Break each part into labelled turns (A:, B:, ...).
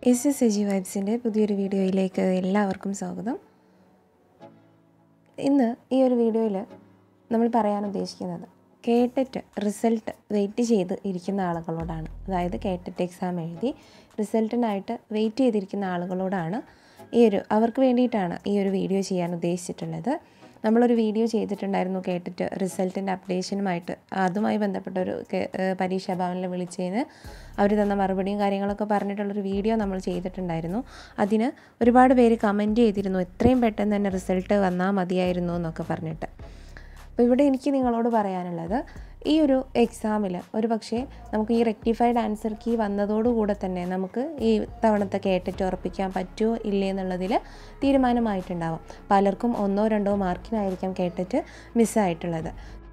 A: S S AG വൈബ്സിൻ്റെ പുതിയൊരു വീഡിയോയിലേക്ക് എല്ലാവർക്കും സ്വാഗതം ഇന്ന് ഈ ഒരു വീഡിയോയിൽ നമ്മൾ പറയാൻ ഉദ്ദേശിക്കുന്നത് കേട്ടിട്ട് റിസൾട്ട് വെയിറ്റ് ചെയ്ത് ഇരിക്കുന്ന ആളുകളോടാണ് അതായത് കേട്ടിട്ട് എക്സാം എഴുതി റിസൾട്ടിനായിട്ട് വെയിറ്റ് ചെയ്തിരിക്കുന്ന ആളുകളോടാണ് ഈ ഒരു അവർക്ക് വേണ്ടിയിട്ടാണ് ഈ ഒരു വീഡിയോ ചെയ്യാൻ ഉദ്ദേശിച്ചിട്ടുള്ളത് നമ്മളൊരു വീഡിയോ ചെയ്തിട്ടുണ്ടായിരുന്നു കേട്ടിട്ട് റിസൾട്ടിൻ്റെ അപ്ഡേഷനുമായിട്ട് അതുമായി ബന്ധപ്പെട്ട ഒരു കെ- ഏഹ് പരീക്ഷാ ഭവനിൽ വിളിച്ചതിന് അവർ തന്ന മറുപടിയും കാര്യങ്ങളൊക്കെ പറഞ്ഞിട്ടുള്ളൊരു വീഡിയോ നമ്മൾ ചെയ്തിട്ടുണ്ടായിരുന്നു അതിന് ഒരുപാട് പേര് കമൻറ്റ് ചെയ്തിരുന്നു എത്രയും പെട്ടെന്ന് തന്നെ റിസൾട്ട് വന്നാൽ മതിയായിരുന്നു എന്നൊക്കെ പറഞ്ഞിട്ട് അപ്പോൾ ഇവിടെ എനിക്ക് നിങ്ങളോട് പറയാനുള്ളത് ഈ ഒരു എക്സാമിൽ ഒരു പക്ഷേ നമുക്ക് ഈ റെക്ടിഫൈഡ് ആൻസർ കീ വന്നതോടുകൂടെ തന്നെ നമുക്ക് ഈ തവണത്തെ കേട്ടിട്ട് ഉറപ്പിക്കാൻ പറ്റുമോ ഇല്ലേ എന്നുള്ളതിൽ തീരുമാനമായിട്ടുണ്ടാവാം പലർക്കും ഒന്നോ രണ്ടോ മാർക്കിനായിരിക്കാം കേട്ടിട്ട് മിസ്സായിട്ടുള്ളത്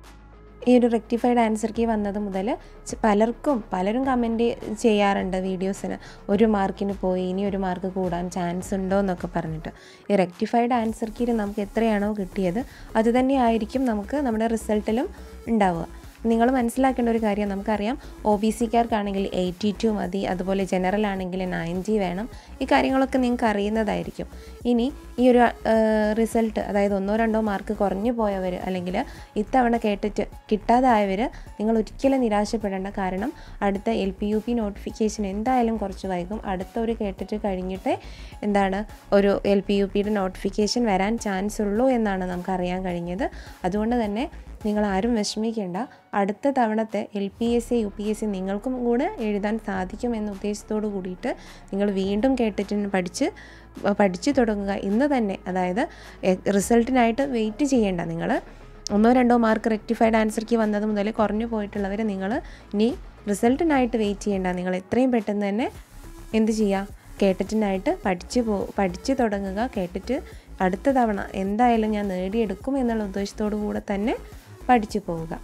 A: ഈ ഒരു റെക്ടിഫൈഡ് ആൻസർ കീ വന്നത് മുതൽ ച- പലർക്കും പലരും കമൻറ്റ് ചെയ്യാറുണ്ട് വീഡിയോസിന് ഒരു മാർക്കിന് പോയി ഇനി ഒരു മാർക്ക് കൂടാൻ ചാൻസ് ഉണ്ടോ എന്നൊക്കെ പറഞ്ഞിട്ട് ഈ റെക്ടിഫൈഡ് ആൻസർ കീയിൽ നമുക്ക് എത്രയാണോ കിട്ടിയത് അത് തന്നെ ആയിരിക്കും നമുക്ക് നമ്മുടെ റിസൾട്ടിലും ഉണ്ടാവുക നിങ്ങൾ മനസ്സിലാക്കേണ്ട ഒരു കാര്യം നമുക്കറിയാം ഒ ബി സിക്കാർക്കാണെങ്കിൽ എയ്റ്റി ടു മതി അതുപോലെ ജനറൽ ആണെങ്കിൽ നയൻറ്റി വേണം ഈ കാര്യങ്ങളൊക്കെ നിങ്ങൾക്ക് അറിയുന്നതായിരിക്കും ഇനി ഈ ഒരു റിസൾട്ട് അതായത് ഒന്നോ രണ്ടോ മാർക്ക് കുറഞ്ഞു പോയവർ അല്ലെങ്കിൽ ഇത്തവണ കേട്ടിട്ട് കിട്ടാതായവർ നിങ്ങൾ ഒരിക്കലും നിരാശപ്പെടേണ്ട കാരണം അടുത്ത L P U P notification എന്തായാലും കുറച്ച് വൈകും അടുത്ത ഒരു കേട്ടിട്ട് കഴിഞ്ഞിട്ട് എന്താണ് ഒരു എൽ പി യു പിയുടെ നോട്ടിഫിക്കേഷൻ വരാൻ ചാൻസ് ഉള്ളൂ എന്നാണ് നമുക്ക് അറിയാൻ കഴിഞ്ഞത് അതുകൊണ്ട് തന്നെ നിങ്ങൾ ആരും വിഷമിക്കേണ്ട അടുത്ത തവണത്തെ L P S C U P S C നിങ്ങൾക്കും കൂടെ എഴുതാൻ സാധിക്കും എന്ന ഉദ്ദേശത്തോടു കൂടിയിട്ട് നിങ്ങൾ വീണ്ടും കേട്ടിട്ട് പഠിച്ച് പഠിച്ചു തുടങ്ങുക ഇന്ന് തന്നെ അതായത് റിസൾട്ടിനായിട്ട് വെയിറ്റ് ചെയ്യേണ്ട നിങ്ങൾ ഒന്നോ രണ്ടോ മാർക്ക് റെക്ടിഫൈഡ് ആൻസർക്ക് വന്നത് മുതൽ കുറഞ്ഞു പോയിട്ടുള്ളവർ നിങ്ങൾ ഇനി റിസൾട്ടിനായിട്ട് വെയിറ്റ് ചെയ്യേണ്ട നിങ്ങൾ എത്രയും പെട്ടെന്ന് തന്നെ എന്ത് ചെയ്യുക കേട്ടിട്ടിനായിട്ട് പഠിച്ച് പോ പഠിച്ച് തുടങ്ങുക കേട്ടിട്ട് അടുത്ത തവണ എന്തായാലും ഞാൻ നേടിയെടുക്കും എന്നുള്ള ഉദ്ദേശത്തോടു കൂടെ തന്നെ പഠിച്ചു പോവുക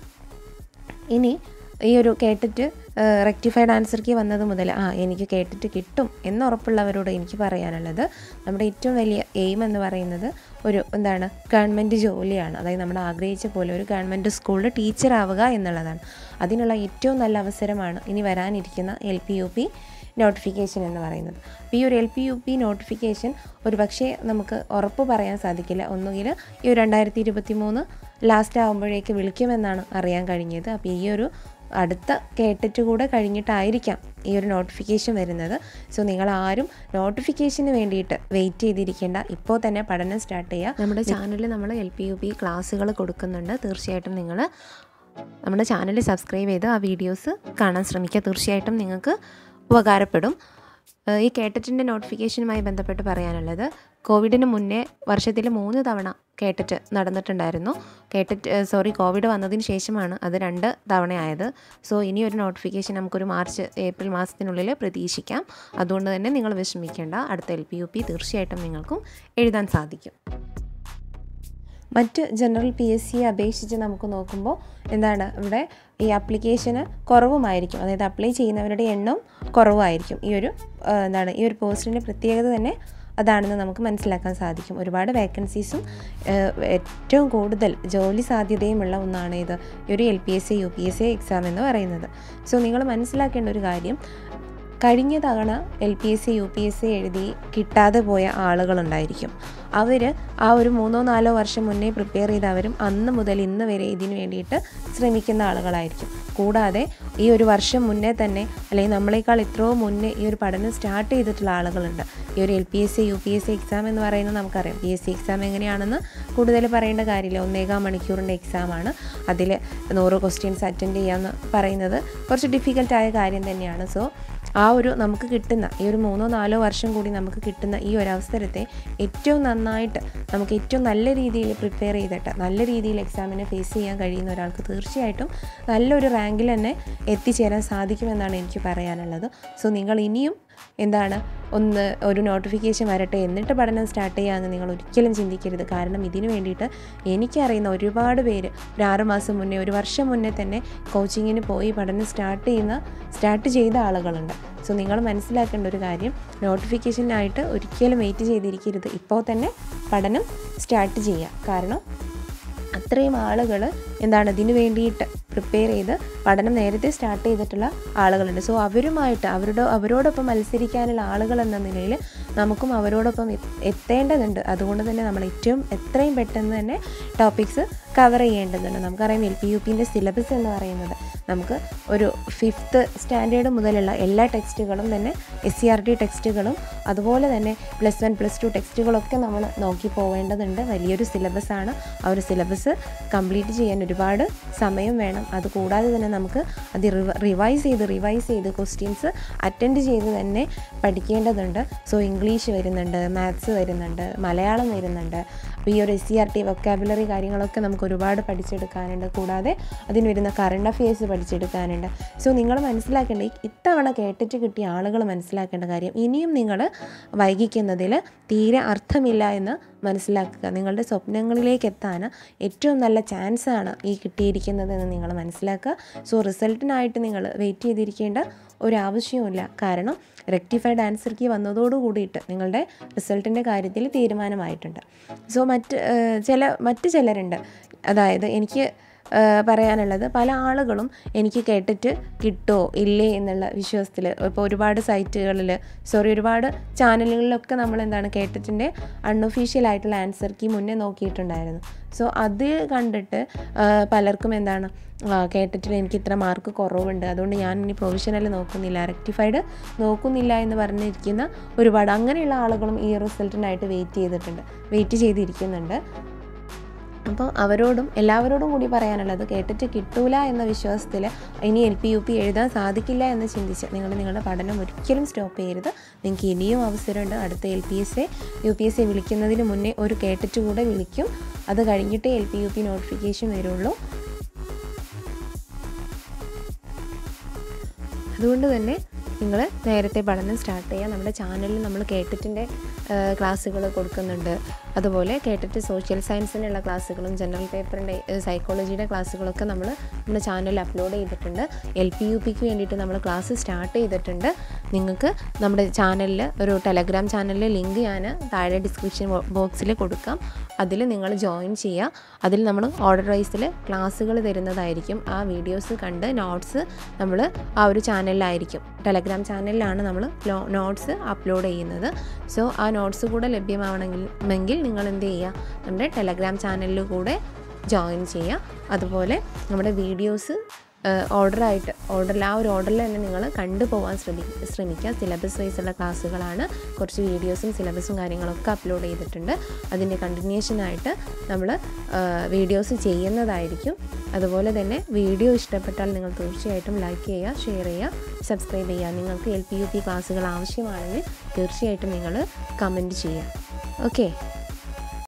A: ഇനി ഈ ഒരു കേട്ടിട്ട് റെക്ടിഫൈഡ് ആൻസർ കീ വന്നത് മുതൽ ആ എനിക്ക് കേട്ടിട്ട് കിട്ടും എന്നുറപ്പുള്ളവരോട് എനിക്ക് പറയാനുള്ളത് നമ്മുടെ ഏറ്റവും വലിയ എയിം എന്ന് പറയുന്നത് ഒരു എന്താണ് ഗവൺമെൻറ് ജോലിയാണ് അതായത് നമ്മൾ ആഗ്രഹിച്ച പോലെ ഒരു ഗവൺമെൻറ് സ്കൂളിൽ ടീച്ചർ ആവുക എന്നുള്ളതാണ് അതിനുള്ള ഏറ്റവും നല്ല അവസരമാണ് ഇനി വരാനിരിക്കുന്ന L P U P notification എന്ന് പറയുന്നത് അപ്പോൾ ഈ ഒരു L P U P notification ഒരു പക്ഷേ നമുക്ക് ഉറപ്പ് പറയാൻ സാധിക്കില്ല ഒന്നുകിൽ ഈ ഒരു രണ്ടായിരത്തി ഇരുപത്തി മൂന്ന് ലാസ്റ്റ് ആകുമ്പോഴേക്ക് വിളിക്കുമെന്നാണ് അറിയാൻ കഴിഞ്ഞത് അപ്പോൾ ഈ ഒരു അടുത്ത കേട്ടിട്ട് കൂടെ കഴിഞ്ഞിട്ടായിരിക്കാം ഈ ഒരു നോട്ടിഫിക്കേഷൻ വരുന്നത് സോ നിങ്ങൾ ആരും നോട്ടിഫിക്കേഷന് വേണ്ടിയിട്ട് വെയിറ്റ് ചെയ്തിരിക്കേണ്ട ഇപ്പോൾ തന്നെ പഠനം സ്റ്റാർട്ട് ചെയ്യുക നമ്മുടെ ചാനലിൽ നമ്മൾ എൽ പി യു പി ക്ലാസ്സുകൾ കൊടുക്കുന്നുണ്ട് തീർച്ചയായിട്ടും നിങ്ങൾ നമ്മുടെ ചാനൽ സബ്സ്ക്രൈബ് ചെയ്ത് ആ വീഡിയോസ് കാണാൻ ശ്രമിക്കുക തീർച്ചയായിട്ടും നിങ്ങൾക്ക് ഉപകാരപ്പെടും ഏഹ് ഈ കേട്ടറ്റിൻ്റെ നോട്ടിഫിക്കേഷനുമായി ബന്ധപ്പെട്ട് പറയാനുള്ളത് കോവിഡിന് മുന്നേ വർഷത്തിൽ മൂന്ന് തവണ കേട്ടറ്റ് നടന്നിട്ടുണ്ടായിരുന്നു കേട്ടറ്റ് സോറി കോവിഡ് വന്നതിന് ശേഷമാണ് അത് രണ്ട് തവണയായത് സോ ഇനി ഒരു നോട്ടിഫിക്കേഷൻ നമുക്കൊരു മാർച്ച് ഏപ്രിൽ മാസത്തിനുള്ളിൽ പ്രതീക്ഷിക്കാം അതുകൊണ്ട് തന്നെ നിങ്ങൾ വിഷമിക്കേണ്ട അടുത്ത എൽ പി യു പി തീർച്ചയായിട്ടും നിങ്ങൾക്കും എഴുതാൻ സാധിക്കും മറ്റ് ജനറൽ പി എസ് സിയെ അപേക്ഷിച്ച് നമുക്ക് നോക്കുമ്പോൾ എന്താണ് ഇവിടെ ഈ അപ്ലിക്കേഷന് കുറവുമായിരിക്കും അതായത് അപ്ലൈ ചെയ്യുന്നവരുടെ എണ്ണം കുറവായിരിക്കും ഈ ഒരു ആ, എന്താണ് ഈ ഒരു പോസ്റ്റിൻ്റെ പ്രത്യേകത തന്നെ അതാണെന്ന് നമുക്ക് മനസ്സിലാക്കാൻ സാധിക്കും ഒരുപാട് വേക്കൻസീസും ഏറ്റവും കൂടുതൽ ജോലി സാധ്യതയുമുള്ള ഒന്നാണ് ഇത് ഈ ഒരു L P S C U P S C exam എന്ന് പറയുന്നത് സോ നിങ്ങൾ മനസ്സിലാക്കേണ്ട ഒരു കാര്യം കഴിഞ്ഞ തവണ L P S C U P S C എഴുതി കിട്ടാതെ പോയ ആളുകളുണ്ടായിരിക്കും അവർ ആ ഒരു മൂന്നോ നാലോ വർഷം മുന്നേ പ്രിപ്പയർ ചെയ്തവരും അന്ന് മുതൽ ഇന്ന് വരെ ഇതിനു വേണ്ടിയിട്ട് ശ്രമിക്കുന്ന ആളുകളായിരിക്കും കൂടാതെ ഈ ഒരു വർഷം മുന്നേ തന്നെ അല്ലെങ്കിൽ നമ്മളെക്കാൾ എത്രയോ മുന്നേ ഈ ഒരു പഠനം സ്റ്റാർട്ട് ചെയ്തിട്ടുള്ള ആളുകളുണ്ട് ഈ ഒരു L P S C U P S C exam എന്ന് പറയുന്നത് നമുക്കറിയാം പി എസ് സി എക്സാം എങ്ങനെയാണെന്ന് കൂടുതൽ പറയേണ്ട കാര്യമില്ല ഒന്നേകാം മണിക്കൂറിൻ്റെ എക്സാമാണ് അതിൽ നൂറ് ക്വസ്റ്റ്യൻസ് അറ്റൻഡ് ചെയ്യാമെന്ന് പറയുന്നത് കുറച്ച് ഡിഫിക്കൽട്ടായ കാര്യം തന്നെയാണ് സോ ആ ഒരു നമുക്ക് കിട്ടുന്ന ഈ ഒരു മൂന്നോ നാലോ വർഷം കൂടി നമുക്ക് കിട്ടുന്ന ഈ ഒരു അവസരത്തെ ഏറ്റവും നന്നായിട്ട് നമുക്ക് ഏറ്റവും നല്ല രീതിയിൽ പ്രിപ്പയർ ചെയ്തിട്ട് നല്ല രീതിയിൽ എക്സാമിനെ ഫേസ് ചെയ്യാൻ കഴിയുന്ന ഒരാൾക്ക് തീർച്ചയായിട്ടും നല്ലൊരു റാങ്കിൽ തന്നെ എത്തിച്ചേരാൻ സാധിക്കുമെന്നാണ് എനിക്ക് പറയാനുള്ളത് സോ നിങ്ങൾ ഇനിയും എന്താണ് ഒന്ന് ഒരു നോട്ടിഫിക്കേഷൻ വരട്ടെ എന്നിട്ട് പഠനം സ്റ്റാർട്ട് ചെയ്യാമെന്ന് നിങ്ങൾ ഒരിക്കലും ചിന്തിക്കരുത് കാരണം ഇതിനു വേണ്ടിയിട്ട് എനിക്കറിയുന്ന ഒരുപാട് പേര് ഒരു ആറ് മാസം മുന്നേ ഒരു വർഷം മുന്നേ തന്നെ കോച്ചിങ്ങിന് പോയി പഠനം സ്റ്റാർട്ട് ചെയ്യുന്ന സ്റ്റാർട്ട് ചെയ്ത ആളുകളുണ്ട് സോ നിങ്ങൾ മനസ്സിലാക്കേണ്ട ഒരു കാര്യം നോട്ടിഫിക്കേഷനായിട്ട് ഒരിക്കലും വെയിറ്റ് ചെയ്തിരിക്കരുത് ഇപ്പോൾ തന്നെ പഠനം സ്റ്റാർട്ട് ചെയ്യുക കാരണം അത്രയും ആളുകൾ എന്താണ് ഇതിനു വേണ്ടിയിട്ട് പ്രിപ്പയർ ചെയ്ത് പഠനം നേരത്തെ സ്റ്റാർട്ട് ചെയ്തിട്ടുള്ള ആളുകളുണ്ട് സോ അവരുമായിട്ട് അവരുടെ അവരോടൊപ്പം മത്സരിക്കാനുള്ള ആളുകൾ എന്ന നിലയിൽ നമുക്കും അവരോടൊപ്പം എ- എത്തേണ്ടതുണ്ട് അതുകൊണ്ട് തന്നെ നമ്മൾ ഏറ്റവും എത്രയും പെട്ടെന്ന് തന്നെ ടോപ്പിക്സ് കവർ ചെയ്യേണ്ടതുണ്ട് നമുക്കറിയാം എൽ പി യു പിൻ്റെ സിലബസ് എന്ന് പറയുന്നത് നമുക്ക് ഒരു ഫിഫ്ത്ത് സ്റ്റാൻഡേർഡ് മുതലുള്ള എല്ലാ ടെക്സ്റ്റുകളും തന്നെ എസ് സി ആർ ടി ടെക്സ്റ്റുകളും അതുപോലെ തന്നെ പ്ലസ് വൺ പ്ലസ് ടു ടെക്സ്റ്റുകളൊക്കെ നമ്മൾ നോക്കി പോവേണ്ടതുണ്ട് വലിയൊരു സിലബസാണ് ആ ഒരു സിലബസ് കംപ്ലീറ്റ് ചെയ്യാൻ ഒരുപാട് സമയം വേണം അതുകൂടാതെ തന്നെ നമുക്ക് അത് റിവൈസ് ചെയ്ത് റിവൈസ് ചെയ്ത് ക്വസ്റ്റ്യൻസ് അറ്റൻഡ് ചെയ്ത് തന്നെ പഠിക്കേണ്ടതുണ്ട് സോ ഇംഗ്ലീഷ് വരുന്നുണ്ട് മാത്സ് വരുന്നുണ്ട് മലയാളം വരുന്നുണ്ട് അപ്പോൾ ഈ ഒരു S C R T vocabulary കാര്യങ്ങളൊക്കെ നമുക്ക് ഒരുപാട് പഠിച്ചെടുക്കാനുണ്ട് കൂടാതെ അതിന് വരുന്ന കറണ്ട് അഫയേഴ്സ് പഠിച്ചെടുക്കാനുണ്ട് സോ നിങ്ങൾ മനസ്സിലാക്കേണ്ട ഈ ഇത്തവണ കേട്ടിട്ട് കിട്ടിയ ആളുകൾ മനസ്സിലാക്കേണ്ട കാര്യം ഇനിയും നിങ്ങൾ വൈകിക്കുന്നതിൽ തീരെ അർത്ഥമില്ല എന്ന് മനസ്സിലാക്കുക നിങ്ങളുടെ സ്വപ്നങ്ങളിലേക്ക് എത്താൻ ഏറ്റവും നല്ല ചാൻസാണ് ഈ കിട്ടിയിരിക്കുന്നത് എന്ന് നിങ്ങൾ മനസ്സിലാക്കുക സോ റിസൾട്ടിനായിട്ട് നിങ്ങൾ വെയിറ്റ് ചെയ്തിരിക്കേണ്ട ഒരാവശ്യവുമില്ല കാരണം റെക്ടിഫൈഡ് ആൻസർ കീ വന്നതോടു കൂടിയിട്ട് നിങ്ങളുടെ റിസൾട്ടിൻ്റെ കാര്യത്തിൽ തീരുമാനമായിട്ടുണ്ട് സോ മറ്റ് ഏഹ്, ചില മറ്റ് ചിലരുണ്ട് അതായത് എനിക്ക് ഏഹ്, പറയാനുള്ളത് പല ആളുകളും എനിക്ക് കേട്ടിട്ട് കിട്ടുമോ ഇല്ലേ എന്നുള്ള വിശ്വാസത്തിൽ ഇപ്പോൾ ഒരുപാട് സൈറ്റുകളിൽ സോറി ഒരുപാട് ചാനലുകളിലൊക്കെ നമ്മൾ എന്താണ് കേട്ടിട്ടിൻ്റെ അൺഒഫീഷ്യൽ ആയിട്ടുള്ള ആൻസർ കീ മുന്നേ നോക്കിയിട്ടുണ്ടായിരുന്നു സോ അത് കണ്ടിട്ട് ഏഹ്, പലർക്കും എന്താണ് ആ, കേട്ടിട്ടിൽ എനിക്ക് ഇത്ര മാർക്ക് കുറവുണ്ട് അതുകൊണ്ട് ഞാൻ ഇനി പ്രൊവിഷണൽ നോക്കുന്നില്ല റെക്ടിഫൈഡ് നോക്കുന്നില്ല എന്ന് പറഞ്ഞിരിക്കുന്ന ഒരുപാട് അങ്ങനെയുള്ള ആളുകളും ഈ റിസൾട്ടിനായിട്ട് വെയിറ്റ് ചെയ്തിട്ടുണ്ട് വെയിറ്റ് ചെയ്തിരിക്കുന്നുണ്ട് അപ്പോൾ അവരോടും എല്ലാവരോടും കൂടി പറയാനുള്ളത് കേട്ടിട്ട് കിട്ടൂല എന്ന വിശ്വാസത്തിൽ ഇനി എൽ പി യു പി എഴുതാൻ സാധിക്കില്ല എന്ന് ചിന്തിച്ച് നിങ്ങൾ നിങ്ങളുടെ പഠനം ഒരിക്കലും സ്റ്റോപ്പ് ചെയ്യരുത് നിങ്ങൾക്ക് ഇനിയും അവസരമുണ്ട് അടുത്ത L P S A U P S A വിളിക്കുന്നതിന് മുന്നേ ഒരു കേട്ടിട്ട് കൂടെ വിളിക്കും അത് കഴിഞ്ഞിട്ടേ L P U P notification വരുള്ളൂ അതുകൊണ്ട് തന്നെ നിങ്ങൾ നേരത്തെ പഠനം സ്റ്റാർട്ട് ചെയ്യുക നമ്മുടെ ചാനലിൽ നമ്മൾ കേട്ടിട്ടിൻ്റെ ക്ലാസ്സുകൾ കൊടുക്കുന്നുണ്ട് അതുപോലെ കേട്ടിട്ട് സോഷ്യൽ സയൻസിനുള്ള ക്ലാസ്സുകളും ജനറൽ പേപ്പറിൻ്റെ സൈക്കോളജിയുടെ ക്ലാസ്സുകളൊക്കെ നമ്മൾ നമ്മുടെ ചാനലിൽ അപ്ലോഡ് ചെയ്തിട്ടുണ്ട് എൽ പി യു പിക്ക് വേണ്ടിയിട്ട് നമ്മൾ ക്ലാസ് സ്റ്റാർട്ട് ചെയ്തിട്ടുണ്ട് നിങ്ങൾക്ക് നമ്മുടെ ചാനലിൽ ഒരു ടെലഗ്രാം ചാനലിൽ ലിങ്ക് ഞാൻ താഴെ ഡിസ്ക്രിപ്ഷൻ ബോക്സിൽ കൊടുക്കാം അതിൽ നിങ്ങൾ ജോയിൻ ചെയ്യുക അതിൽ നമ്മൾ ഓർഡർ വൈസിൽ ക്ലാസ്സുകൾ തരുന്നതായിരിക്കും ആ വീഡിയോസ് കണ്ട് നോട്ട്സ് നമ്മൾ ആ ഒരു ചാനലിലായിരിക്കും ടെലഗ്രാം ചാനലിലാണ് നമ്മൾ നോട്ട്സ് അപ്ലോഡ് ചെയ്യുന്നത് സോ ആ നോട്ട്സ് കൂടെ ലഭ്യമാവണമെങ്കിൽ എങ്കിൽ നിങ്ങൾ എന്ത് ചെയ്യുക നമ്മുടെ ടെലഗ്രാം ചാനലിൽ കൂടെ ജോയിൻ ചെയ്യുക അതുപോലെ നമ്മുടെ വീഡിയോസ് ഓർഡറായിട്ട് ഓർഡറിൽ ആ ഒരു ഓർഡറിൽ തന്നെ നിങ്ങൾ കണ്ടുപോകാൻ ശ്രമി ശ്രമിക്കുക സിലബസ് വൈസുള്ള ക്ലാസ്സുകളാണ് കുറച്ച് വീഡിയോസും സിലബസും കാര്യങ്ങളൊക്കെ അപ്ലോഡ് ചെയ്തിട്ടുണ്ട് അതിൻ്റെ കണ്ടിന്യൂഷനായിട്ട് നമ്മൾ വീഡിയോസ് ചെയ്യുന്നതായിരിക്കും അതുപോലെ തന്നെ വീഡിയോ ഇഷ്ടപ്പെട്ടാൽ നിങ്ങൾ തീർച്ചയായിട്ടും ലൈക്ക് ചെയ്യുക ഷെയർ ചെയ്യുക സബ്സ്ക്രൈബ് ചെയ്യുക നിങ്ങൾക്ക് എൽ പി യു പി ക്ലാസ്സുകൾ ആവശ്യമാണെങ്കിൽ തീർച്ചയായിട്ടും നിങ്ങൾ കമൻറ്റ് ചെയ്യുക ഓക്കെ